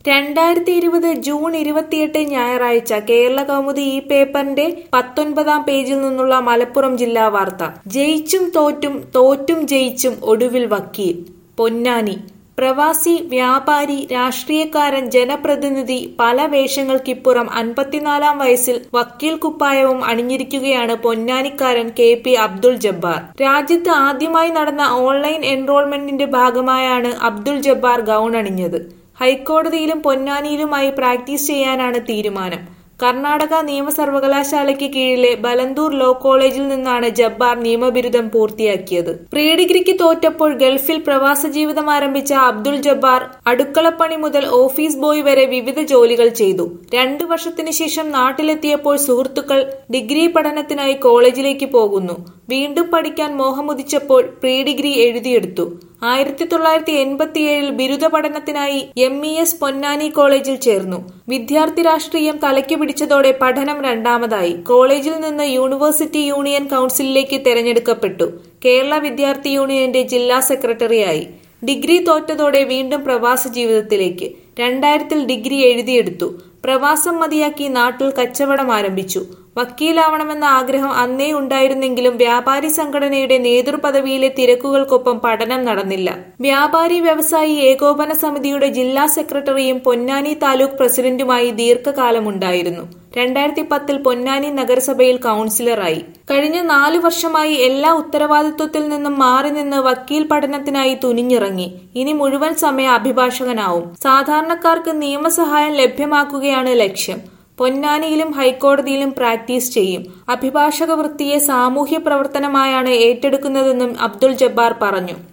രണ്ടായിരത്തി ഇരുപത് ജൂൺ ഇരുപത്തിയെട്ട് ഞായറാഴ്ച കേരള കൗമുദി ഈ പേപ്പറിന്റെ പത്തൊൻപതാം പേജിൽ നിന്നുള്ള മലപ്പുറം ജില്ലാ വാർത്ത ജയിച്ചും തോറ്റും തോറ്റും ജയിച്ചും ഒടുവിൽ വക്കീൽ പൊന്നാനി പ്രവാസി വ്യാപാരി രാഷ്ട്രീയക്കാരൻ ജനപ്രതിനിധി പല വേഷങ്ങൾക്കിപ്പുറം അൻപത്തിനാലാം വയസ്സിൽ വക്കീൽ കുപ്പായവും അണിഞ്ഞിരിക്കുകയാണ് പൊന്നാനിക്കാരൻ കെ പി അബ്ദുൾ ജബ്ബാർ രാജ്യത്ത് ആദ്യമായി നടന്ന ഓൺലൈൻ എൻറോൾമെന്റിന്റെ ഭാഗമായാണ് അബ്ദുൾ ജബ്ബാർ ഗൗൺ അണിഞ്ഞത് ഹൈക്കോടതിയിലും പൊന്നാനിയിലുമായി പ്രാക്ടീസ് ചെയ്യാനാണ് തീരുമാനം കർണാടക നിയമ സർവകലാശാലയ്ക്ക് കീഴിലെ ബലന്തൂർ ലോ കോളേജിൽ നിന്നാണ് ജബ്ബാർ നിയമബിരുദം പൂർത്തിയാക്കിയത് പ്രീ ഡിഗ്രിക്ക് തോറ്റപ്പോൾ ഗൾഫിൽ പ്രവാസ ജീവിതം ആരംഭിച്ച അബ്ദുൾ ജബ്ബാർ അടുക്കളപ്പണി മുതൽ ഓഫീസ് ബോയ് വരെ വിവിധ ജോലികൾ ചെയ്തു രണ്ടു വർഷത്തിനു ശേഷം നാട്ടിലെത്തിയപ്പോൾ സുഹൃത്തുക്കൾ ഡിഗ്രി പഠനത്തിനായി കോളേജിലേക്ക് പോകുന്നു വീണ്ടും പഠിക്കാൻ മോഹമുദിച്ചപ്പോൾ പ്രീ ഡിഗ്രി എഴുതിയെടുത്തു ആയിരത്തി തൊള്ളായിരത്തി എൺപത്തിയേഴിൽ ബിരുദ പഠനത്തിനായി എം ഇ എസ് പൊന്നാനി കോളേജിൽ ചേർന്നു വിദ്യാർത്ഥി രാഷ്ട്രീയം തലയ്ക്ക് പിടിച്ചതോടെ പഠനം രണ്ടാമതായി കോളേജിൽ നിന്ന് യൂണിവേഴ്സിറ്റി യൂണിയൻ കൌൺസിലിലേക്ക് തെരഞ്ഞെടുക്കപ്പെട്ടു കേരള വിദ്യാർത്ഥി യൂണിയന്റെ ജില്ലാ സെക്രട്ടറിയായി ഡിഗ്രി തോറ്റതോടെ വീണ്ടും പ്രവാസ ജീവിതത്തിലേക്ക് രണ്ടായിരത്തിൽ ഡിഗ്രി എഴുതിയെടുത്തു പ്രവാസം മതിയാക്കി നാട്ടിൽ കച്ചവടം ആരംഭിച്ചു വക്കീലാവണമെന്ന ആഗ്രഹം അന്നേ ഉണ്ടായിരുന്നെങ്കിലും വ്യാപാരി സംഘടനയുടെ നേതൃപദവിയിലെ തിരക്കുകൾക്കൊപ്പം പഠനം നടന്നില്ല വ്യാപാരി വ്യവസായി ഏകോപന സമിതിയുടെ ജില്ലാ സെക്രട്ടറിയും പൊന്നാനി താലൂക്ക് പ്രസിഡന്റുമായി ദീർഘകാലമുണ്ടായിരുന്നു രണ്ടായിരത്തി പത്തിൽ പൊന്നാനി നഗരസഭയിൽ കൌൺസിലറായി കഴിഞ്ഞ നാലു വർഷമായി എല്ലാ ഉത്തരവാദിത്വത്തിൽ നിന്നും മാറി നിന്ന് വക്കീൽ പഠനത്തിനായി തുനിഞ്ഞിറങ്ങി ഇനി മുഴുവൻ സമയ അഭിഭാഷകനാവും സാധാരണക്കാർക്ക് നിയമസഹായം ലഭ്യമാക്കുകയാണ് ലക്ഷ്യം പൊന്നാനിയിലും ഹൈക്കോടതിയിലും പ്രാക്ടീസ് ചെയ്യും അഭിഭാഷക വൃത്തിയെ സാമൂഹ്യ പ്രവർത്തനമായാണ് ഏറ്റെടുക്കുന്നതെന്നും അബ്ദുൾ ജബ്ബാർ പറഞ്ഞു